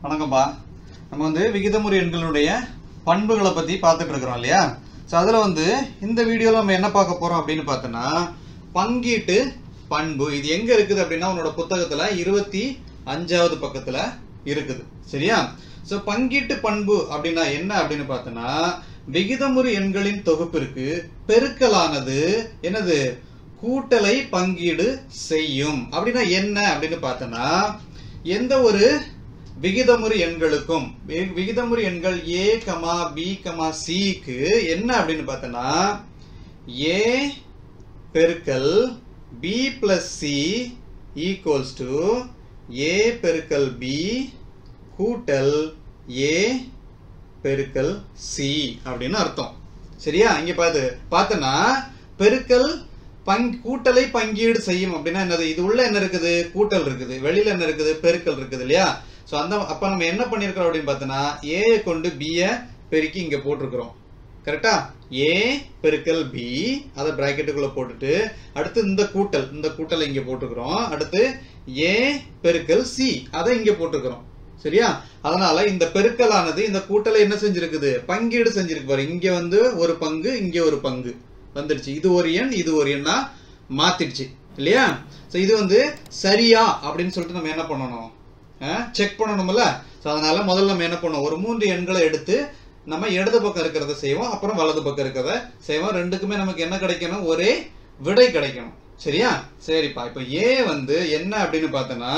வணக்கம்ப்பா நம்ம வந்து விகிதமுறை எண்களுடைய பண்புகளை பற்றி பார்த்துட்டு இருக்கிறோம் இல்லையா ஸோ அதில் வந்து இந்த வீடியோவில் நம்ம என்ன பார்க்க போகிறோம் அப்படின்னு பார்த்தோன்னா பங்கீட்டு பண்பு இது எங்கே இருக்குது அப்படின்னா உன்னோட புத்தகத்தில் இருபத்தி அஞ்சாவது பக்கத்தில் இருக்குது சரியா ஸோ பங்கீட்டு பண்பு அப்படின்னா என்ன அப்படின்னு பார்த்தோன்னா விகிதமுறு எண்களின் தொகுப்பிற்கு பெருக்கலானது என்னது கூட்டலை பங்கீடு செய்யும் அப்படின்னா என்ன அப்படின்னு பார்த்தோன்னா எந்த ஒரு விகிதமுறு எண்களுக்கும் வி- விகிதமுறு எண்கள் ஏ கமா பி கமா சிக்கு என்ன அப்படின்னு பார்த்தோன்னா ஏ பெருக்கல் B plus C equals to A பெருக்கல் பி கூட்டல் ஏ பெருக்கல் சி அப்படின்னு அர்த்தம் சரியா இங்க பாத்து பார்த்தனா பெருக்கல் பங் கூட்டலை பங்கீடு செய்யும் அப்படின்னா என்னது இது உள்ள என்ன இருக்குது கூட்டல் இருக்குது வெளியில என்ன இருக்குது பெருக்கல் இருக்குது இல்லையா சோ அந்த அப்ப நம்ம என்ன பண்ணிருக்கிறோம் அப்படின்னு பார்த்தோன்னா ஏ கொண்டு பிய பெருக்கி இங்க போட்டிருக்கிறோம் கரெக்டா ஏ பெருக்கல் பி அதை பிராக்கெட்டுக்குள்ள போட்டுட்டு அடுத்து இந்த கூட்டல் இந்த கூட்டலை இங்க போட்டுக்கிறோம் அடுத்து ஏ பெருக்கல் சி அதை இங்க போட்டுக்கிறோம் சரியா அதனால இந்த பெருக்கலானது இந்த கூட்டலை என்ன செஞ்சிருக்குது பங்கீடு செஞ்சிருக்கு பாரு இங்க வந்து ஒரு பங்கு இங்க ஒரு பங்கு வந்துடுச்சு இது ஒரு எண் இது ஒரு எண்ணா மாத்திடுச்சு இல்லையா சோ இது வந்து சரியா அப்படின்னு சொல்லிட்டு நம்ம என்ன பண்ணணும் செக் பண்ணணும்ல ஸோ அதனால முதல்ல நம்ம என்ன பண்ணுவோம் ஒரு மூன்று எண்களை எடுத்து நம்ம இடது பக்கம் இருக்கிறத செய்வோம் அப்புறம் வலது பக்கம் இருக்கிறத செய்வோம் ரெண்டுக்குமே நமக்கு என்ன கிடைக்கணும் ஒரே விடை கிடைக்கணும் சரியா சரிப்பா இப்போ ஏ வந்து என்ன அப்படின்னு பார்த்தோன்னா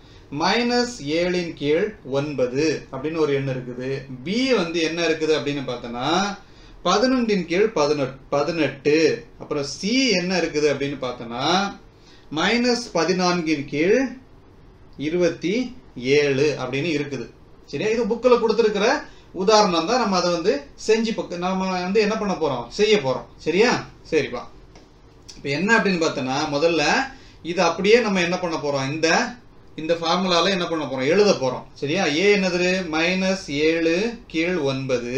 மைனஸ் ஏழின் கீழ் ஒன்பது அப்படின்னு ஒரு எண் இருக்குது பி வந்து என்ன இருக்குது அப்படின்னு பார்த்தோன்னா பதினொன்றின் கீழ் பதினெட்டு பதினெட்டு அப்புறம் சி என்ன இருக்குது அப்படின்னு பார்த்தோன்னா மைனஸ் பதினான்கின் கீழ் இருபத்தி ஏழு அப்படின்னு இருக்குது சரியா இது புக்கில் கொடுத்துருக்கிற உதாரணம் தான் நம்ம அதை வந்து செஞ்சு பக்க நம்ம வந்து என்ன பண்ண போறோம் செய்ய போறோம் சரியா சரிப்பா இப்போ என்ன அப்படின்னு பார்த்தோன்னா முதல்ல இது அப்படியே நம்ம என்ன பண்ண போறோம் இந்த இந்த ஃபார்முலால என்ன பண்ண போறோம் எழுத போறோம் சரியா ஏ என்னது மைனஸ் ஏழு கீழ் ஒன்பது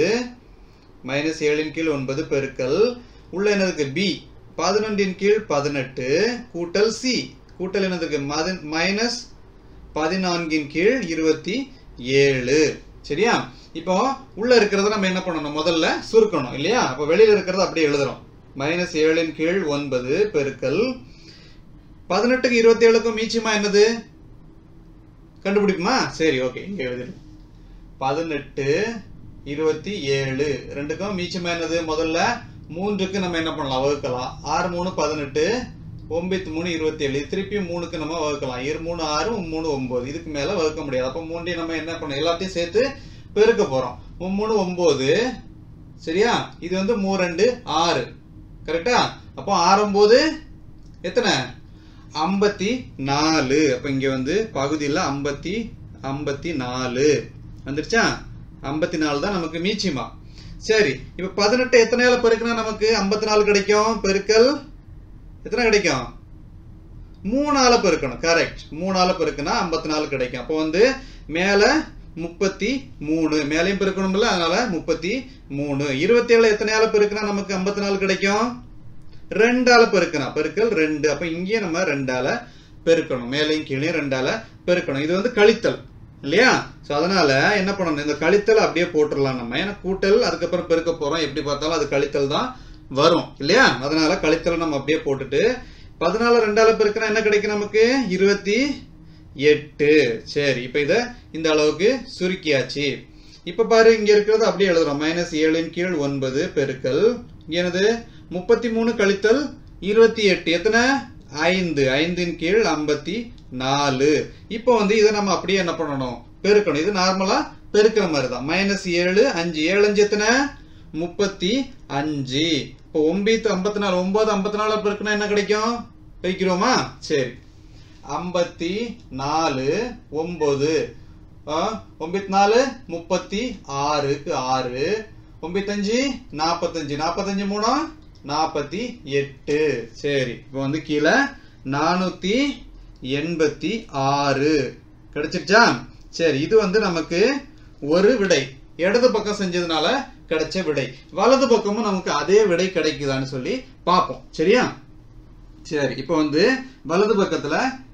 மைனஸ் ஏழின் கீழ் ஒன்பது பெருக்கல் உள்ள என்னதுக்கு பி பதினொன்றின் கீழ் பதினெட்டு கூட்டல் சி கூட்டல் என்னதுக்கு மைனஸ் பதினான்கின் கீழ் இருபத்தி ஏழு சரியா இப்போ உள்ள இருக்கிறத நம்ம என்ன பண்ணணும் முதல்ல சுருக்கணும் இல்லையா அப்போ வெளியில இருக்கிறத அப்படியே எழுதுறோம் மைனஸ் ஏழின் கீழ் ஒன்பது பெருக்கல் பதினெட்டுக்கு இருபத்தி ஏழுக்கும் மீச்சமா என்னது கண்டுபிடிக்குமா சரி ஓகே இங்க எழுதிடு பதினெட்டு இருபத்தி ஏழு ரெண்டுக்கும் மீச்சமா என்னது முதல்ல மூன்றுக்கு நம்ம என்ன பண்ணலாம் வகுக்கலாம் ஆறு மூணு பதினெட்டு ஒன்பத்து மூணு இருபத்தி ஏழு திருப்பி மூணுக்கு நம்ம வகுக்கலாம் இரு மூணு ஆறு மூணு ஒன்பது இதுக்கு மேல வகுக்க முடியாது அப்போ மூண்டையும் நம்ம என்ன பண்ணணும் எல்லாத்தையும் சேர்த்து பெருக்க போறோம் மூணு ஒன்பது சரியா இது வந்து மூ ரெண்டு ஆறு கரெக்டா அப்போ ஆறும்போது எத்தனை ஐம்பத்தி நாலு அப்ப இங்க வந்து பகுதியில் ஐம்பத்தி ஐம்பத்தி நாலு வந்துருச்சா ஐம்பத்தி நாலு தான் நமக்கு மீச்சிமா சரி இப்ப பதினெட்டு எத்தனையால பெருக்கினா நமக்கு ஐம்பத்தி நாலு கிடைக்கும் பெருக்கல் எத்தனை கிடைக்கும் மூணால பெருக்கணும் கரெக்ட் மூணால பெருக்குனா ஐம்பத்தி நாலு கிடைக்கும் அப்போ வந்து மேல முப்பத்தி மூணு மேலையும் பெருக்கணும்ல அதனால முப்பத்தி மூணு இருபத்தி ஏழு எத்தனையால பெருக்குனா நமக்கு ஐம்பத்தி நாலு கிடைக்கும் ரெண்டால பெருக்கணும் பெருக்கல் ரெண்டு அப்ப இங்கேயே நம்ம ரெண்டால பெருக்கணும் மேலையும் கீழே ரெண்டால பெருக்கணும் இது வந்து கழித்தல் இல்லையா சோ அதனால என்ன பண்ணணும் இந்த கழித்தல் அப்படியே போட்டுடலாம் நம்ம ஏன்னா கூட்டல் அதுக்கப்புறம் பெருக்க போறோம் எப்படி பார்த்தாலும் அது கழித்தல் தான் வரும் இல்லையா அதனால கழித்தல் நம்ம அப்படியே போட்டுட்டு பதினாலு ரெண்டால பெருக்கினா என்ன கிடைக்கும் நமக்கு இருபத்தி எட்டு சரி இப்ப இத இந்த அளவுக்கு சுருக்கியாச்சு இப்ப பாரு இங்க இருக்கிறது அப்படியே எழுதுறோம் மைனஸ் ஏழின் கீழ் ஒன்பது பெருக்கல் இங்க என்னது முப்பத்தி மூணு கழித்தல் இருபத்தி எட்டு எத்தனை ஐந்து ஐந்தின் கீழ் ஐம்பத்தி நாலு இப்போ வந்து இதை நம்ம அப்படியே என்ன பண்ணணும் பெருக்கணும் இது நார்மலா பெருக்கிற மாதிரி தான் மைனஸ் ஏழு அஞ்சு ஏழு அஞ்சு எத்தனை முப்பத்தி அஞ்சு இப்போ ஒன்பது ஐம்பத்தி நாலு ஒன்பது ஐம்பத்தி நாலு பெருக்குனா என்ன கிடைக்கும் வைக்கிறோமா சரி ஐம்பத்தி நாலு ஒன்பது ஒன்பத்தி நாலு முப்பத்தி ஆறுக்கு ஆறு ஒன்பத்தஞ்சு நாற்பத்தஞ்சு நாற்பத்தஞ்சு மூணு நாற்பத்தி எட்டு சரி இப்போ வந்து கீழே நானூத்தி எண்பத்தி ஆறு கிடைச்சிருச்சா சரி இது வந்து நமக்கு ஒரு விடை இடது பக்கம் செஞ்சதுனால கிடைச்ச விடை வலது பக்கமும் நமக்கு அதே விடை கிடைக்குதான்னு சொல்லி பார்ப்போம் சரியா சரி இப்போ வந்து வலது பக்கத்துல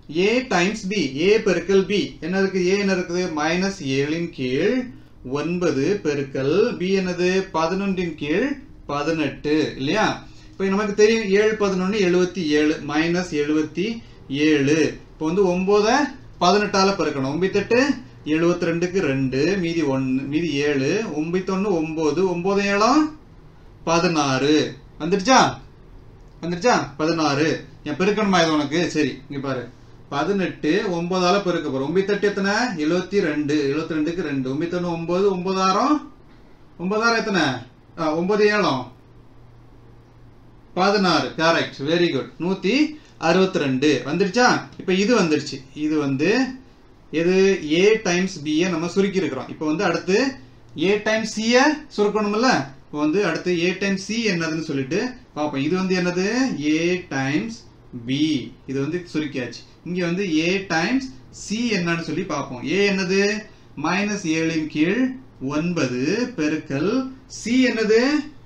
ஏ டைம்ஸ் பி ஏ பெருக்கல் பி என்ன இருக்கு ஏ என்ன இருக்குது மைனஸ் ஏழின் கீழ் ஒன்பது பெருக்கல் பி என்னது பதினொன்றின் கீழ் பதினெட்டு இல்லையா இப்போ நமக்கு தெரியும் ஏழு பதினொன்று எழுபத்தி ஏழு மைனஸ் எழுபத்தி ஏழு இப்போ வந்து ஒம்போதை பதினெட்டால பெருக்கணும் ஒம்பத்தெட்டு எழுபத்தி ரெண்டுக்கு ரெண்டு மீதி ஒன்று மீதி ஏழு ஒம்பத்தொன்று ஒம்பது ஒம்பது ஏழாம் பதினாறு வந்துடுச்சா வந்துடுச்சா பதினாறு என் பெருக்கணுமா இது உனக்கு சரி இங்க பாரு பதினெட்டு ஒன்பதால பெருக்க போறோம் ஒம்பத்தெட்டு எத்தனை எழுபத்தி ரெண்டு எழுபத்தி ரெண்டுக்கு ரெண்டு ஒம்பத்தொன்னு ஒன்பது ஒன்பதாயிரம் ஒன்பதாயிரம் எத்தனை ஆ, ஒன்பது ஏழம் பதினாறு கரெக்ட் வெரி குட் நூத்தி அறுபத்தி ரெண்டு வந்துடுச்சா இப்ப இது வந்துடுச்சு இது வந்து எது ஏ டைம்ஸ் பியை நம்ம சுருக்கி இருக்கிறோம் இப்போ வந்து அடுத்து ஏ டைம்ஸ் சியை சுருக்கணும்ல இப்போ வந்து அடுத்து ஏ டைம்ஸ் சி என்னதுன்னு சொல்லிட்டு பார்ப்போம் இது வந்து என்னது ஏ டைம்ஸ் பி இது வந்து சுருக்கியாச்சு இங்க வந்து ஏ டைம்ஸ் சி என்னன்னு சொல்லி பார்ப்போம் ஏ என்னது மைனஸ் ஏழின் கீழ் ஒன்பது பெருக்கல் சி என்னது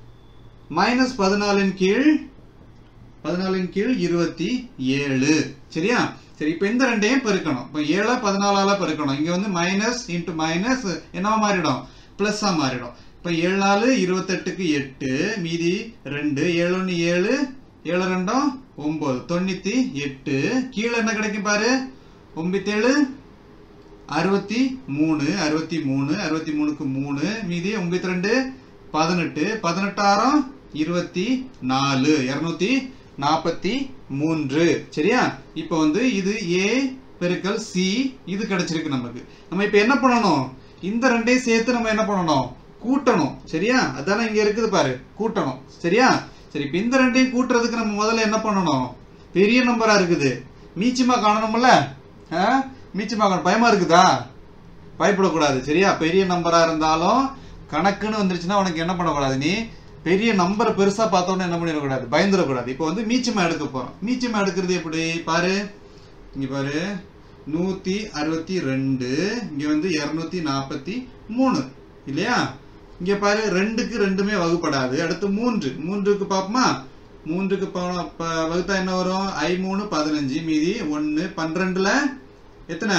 மைனஸ் பதினாலின் கீழ் பதினாலின் கீழ் இருபத்தி ஏழு சரியா சரி இப்போ இந்த ரெண்டையும் பெருக்கணும் இப்போ ஏழை பதினாலால பெருக்கணும் இங்க வந்து மைனஸ் இன்ட்டு மைனஸ் என்னவா மாறிடும் பிளஸ்ஸா மாறிடும் இப்போ ஏழு நாலு இருபத்தெட்டுக்கு எட்டு மீதி ரெண்டு ஏழு ஒன்று ஏழு ஏழு ரெண்டும் ஒன்பது தொண்ணூத்தி எட்டு கீழே என்ன கிடைக்கும் பாரு ஒன்பத்தேழு அறுபத்தி மூணு அறுபத்தி மூணு அறுபத்தி மூணுக்கு மூணு மீதி ஒன்பத்தி ரெண்டு பதினெட்டு பதினெட்டாயிரம் இருபத்தி நாலு இருநூத்தி நாற்பத்தி மூன்று சரியா இப்போ வந்து இது ஏ பெருக்கல் சி இது கிடைச்சிருக்கு நமக்கு நம்ம இப்போ என்ன பண்ணணும் இந்த ரெண்டையும் சேர்த்து நம்ம என்ன பண்ணணும் கூட்டணும் சரியா அதானே இங்க இருக்குது பாரு கூட்டணும் சரியா சரி இப்போ இந்த ரெண்டையும் கூட்டுறதுக்கு நம்ம முதல்ல என்ன பண்ணணும் பெரிய நம்பரா இருக்குது மீச்சிமா காணணும்ல ஆ? மீச்சிமா காணணும் பயமா இருக்குதா பயப்படக்கூடாது சரியா பெரிய நம்பரா இருந்தாலும் கணக்குன்னு வந்துருச்சுன்னா உனக்கு என்ன பண்ணக்கூடாது நீ பெரிய நம்பரை பெருசா பார்த்தோன்னே என்ன பண்ணிடக்கூடாது பயந்துடக்கூடாது இப்போ வந்து மீச்சமா எடுக்க போறோம் மீச்சமா எடுக்கிறது எப்படி பாரு இங்க பாரு நூத்தி அறுபத்தி ரெண்டு இங்க வந்து இருநூத்தி நாற்பத்தி மூணு இல்லையா இங்க பாரு ரெண்டுக்கு ரெண்டுமே வகுப்படாது அடுத்து மூன்று மூன்றுக்கு பாப்போமா மூன்றுக்கு ப- ப- வகுத்தா என்ன வரும் ஐ மூணு பதினஞ்சு மீதி ஒன்னு பன்னிரெண்டுல எத்தனை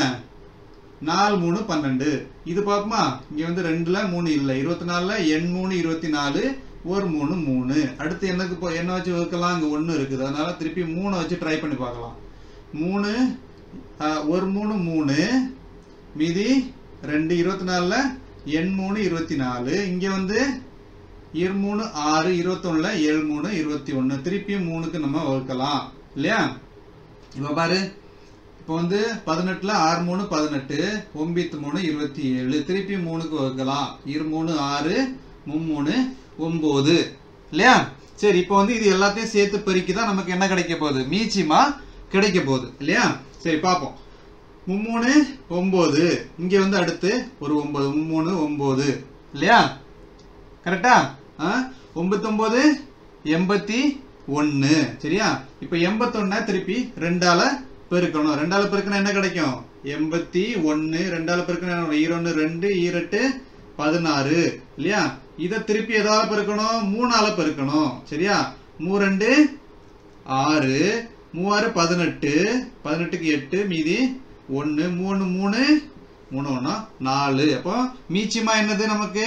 நாலு மூணு பன்னெண்டு இது பார்ப்போமா இங்க வந்து ரெண்டுல மூணு இல்லை இருபத்தி நாலுல எண் மூணு இருபத்தி நாலு ஒரு மூணு மூணு அடுத்து என்னக்கு போ என்ன வச்சு வகுக்கலாம் அங்க ஒண்ணு இருக்குது அதனால திருப்பி மூணை வச்சு ட்ரை பண்ணி பார்க்கலாம் மூணு ஆஹ், ஒரு மூணு மூணு மீதி ரெண்டு இருபத்தி நாலுல எண் மூணு இருபத்தி நாலு இங்க வந்து இரு மூணு ஆறு இருபத்தொன்னுல ஏழு மூணு இருபத்தி ஒண்ணு திருப்பியும் மூணுக்கு நம்ம வகுக்கலாம் இல்லையா இப்ப பாரு இப்போ வந்து பதினெட்டுல ஆறு மூணு பதினெட்டு ஒன்பத்து மூணு இருபத்தி ஏழு திருப்பி மூணுக்கு வகுக்கலாம் இரு மூணு ஆறு மும்மூணு ஒன்பது இல்லையா சரி இப்போ வந்து இது எல்லாத்தையும் சேர்த்து பெருக்கி தான் நமக்கு என்ன கிடைக்க போகுது மீச்சிமா கிடைக்க போகுது இல்லையா சரி பார்ப்போம் மும்மூணு ஒன்பது இங்க வந்து அடுத்து ஒரு ஒன்பது மும்மூணு ஒன்பது இல்லையா கரெக்டா ஒன்பத்தொன்பது எண்பத்தி ஒன்னு சரியா இப்ப எண்பத்தொன்ன திருப்பி ரெண்டால பெருக்கணும் ரெண்டால பெருக்கணும் என்ன கிடைக்கும் எண்பத்தி ஒன்னு ரெண்டால பெருக்கணும் என்ன வரும்? ஈரொன்னு ரெண்டு ஈரெட்டு பதினாறு இல்லையா இத திருப்பி எதால பெருக்கணும் மூணால பெருக்கணும் சரியா மூ ரெண்டு ஆறு மூவாறு பதினெட்டு பதினெட்டுக்கு எட்டு மீதி ஒன்னு மூணு மூணு மூணு ஒண்ணா நாலு அப்போ மீச்சிமா என்னது நமக்கு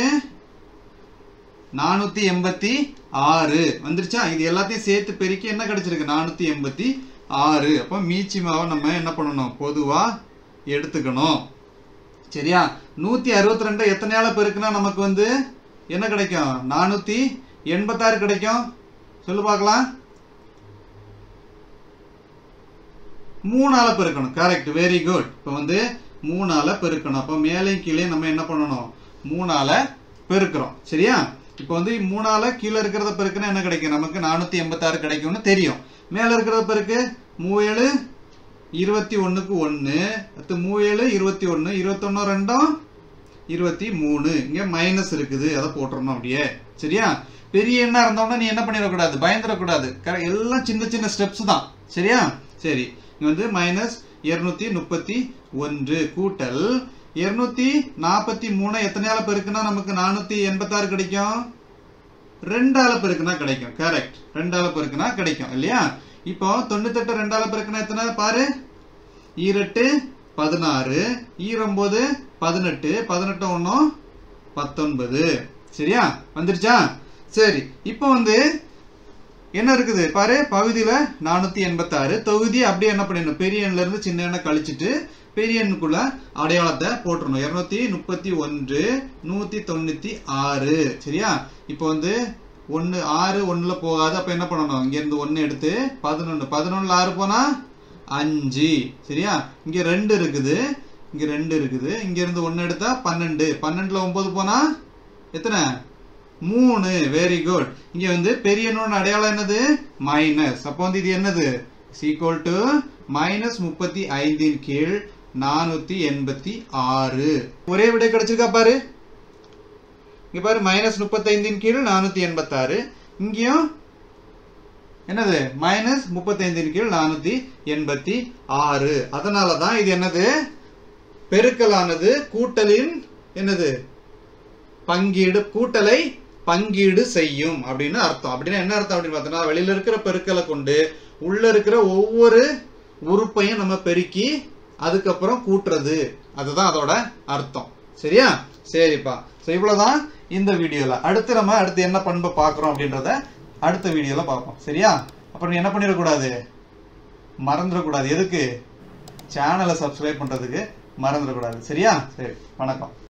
நானூத்தி எண்பத்தி ஆறு வந்துருச்சா இது எல்லாத்தையும் சேர்த்து பெருக்கி என்ன கிடைச்சிருக்கு நானூத்தி எண்பத்தி ஆறு அப்போ மீச்சிமாவை நம்ம என்ன பண்ணணும் பொதுவா எடுத்துக்கணும் சரியா நூத்தி அறுபத்தி ரெண்டு எத்தனையால பெருக்குனா நமக்கு வந்து என்ன கிடைக்கும் நானூத்தி எண்பத்தாறு கிடைக்கும் சொல்லு பார்க்கலாம் மூணால பெருக்கணும் கரெக்ட் வெரி குட் இப்போ வந்து மூணால பெருக்கணும் அப்போ மேலே கீழே நம்ம என்ன பண்ணணும் மூணால பெருக்கிறோம் சரியா இப்போ வந்து மூணால கீழே இருக்கிறத பெருக்குனா என்ன கிடைக்கும் நமக்கு நானூத்தி எண்பத்தாறு கிடைக்கும்னு தெரியும் மேல இருக்கிறத பெருக்கு மூவேழு இருபத்தி ஒண்ணுக்கு ஒண்ணு அடுத்து மூவேழு இருபத்தி ஒண்ணு இருபத்தொன்னு ரெண்டும் இருபத்தி மூணு இங்க மைனஸ் இருக்குது அதை போட்டுறணும் அப்படியே சரியா பெரிய எண்ணா இருந்தோம்னா நீ என்ன பண்ணிடக்கூடாது பயந்துடக்கூடாது கர- எல்லாம் சின்ன சின்ன ஸ்டெப்ஸ் தான் சரியா சரி இங்க வந்து மைனஸ் இருநூத்தி முப்பத்தி ஒன்று கூட்டல் இருநூத்தி நாற்பத்தி மூணு எத்தனையால பெருக்குனா நமக்கு நானூத்தி எண்பத்தாறு கிடைக்கும் ரெண்டால பெருக்குனா கிடைக்கும் கரெக்ட் ரெண்டால பெருக்குனா கிடைக்கும் இல்லையா இப்போ தொண்ணூத்தெட்டு ரெண்டால பெருக்குனா எத்தனை பாரு ஈரெட்டு பதினாறு ஈரொம்பது பதினெட்டு பதினெட்டு ஒன்றும் பத்தொன்பது சரியா வந்துருச்சா சரி இப்போ வந்து என்ன இருக்குது பாரு பகுதியில நானூத்தி எண்பத்தாறு தொகுதி அப்படியே என்ன பண்ணிடணும் பெரிய எண்ல இருந்து சின்ன எண்ணை கழிச்சிட்டு பெரிய எண்ணுக்குள்ள அடையாளத்தை போட்டுறணும் இருநூத்தி முப்பத்தி ஒன்று நூத்தி தொண்ணூத்தி ஆறு சரியா இப்போ வந்து ஒன்னு ஆறு ஒண்ணுல போகாது அப்ப என்ன பண்ணணும் இங்க இருந்து ஒன்னு எடுத்து பதினொன்னு பதினொன்னுல ஆறு போனா அஞ்சு சரியா இங்க ரெண்டு இருக்குது இங்க ரெண்டு இருக்குது இங்க இருந்து ஒன்னு எடுத்தா பன்னெண்டு பன்னெண்டுல ஒன்பது போனா எத்தனை மூணு வெரி குட் இங்க வந்து பெரிய எண்ணோட அடையாளம் என்னது மைனஸ் அப்போ வந்து இது என்னது சீக்வல் டு மைனஸ் முப்பத்தி ஐந்தின் கீழ் நானூத்தி எண்பத்தி ஆறு ஒரே விடை கிடைச்சிருக்கா பாரு இங்க பாரு மைனஸ் முப்பத்தைந்தின் கீழ் நானூத்தி எண்பத்தாறு இங்கேயும் என்னது மைனஸ் முப்பத்தைந்தின் கீழ் நானூத்தி எண்பத்தி ஆறு அதனால தான் இது என்னது பெருக்கலானது கூட்டலின் என்னது பங்கீடு கூட்டலை பங்கீடு செய்யும் அப்படின்னு அர்த்தம் அப்படின்னா என்ன அர்த்தம் அப்படின்னு பார்த்தோம்னா வெளியில இருக்கிற பெருக்கலை கொண்டு உள்ள இருக்கிற ஒவ்வொரு உறுப்பையும் நம்ம பெருக்கி அதுக்கப்புறம் கூட்டுறது அதுதான் அதோட அர்த்தம் சரியா சரிப்பா ஸோ இவ்வளவுதான் இந்த வீடியோல அடுத்து நம்ம அடுத்து என்ன பண்பை பார்க்குறோம் அப்படின்றத அடுத்த வீடியோல பார்ப்போம் சரியா அப்புறம் நீ என்ன பண்ணிடக்கூடாது மறந்துடக்கூடாது எதுக்கு சேனலை சப்ஸ்கிரைப் பண்றதுக்கு மறந்துடக்கூடாது சரியா சரி வணக்கம்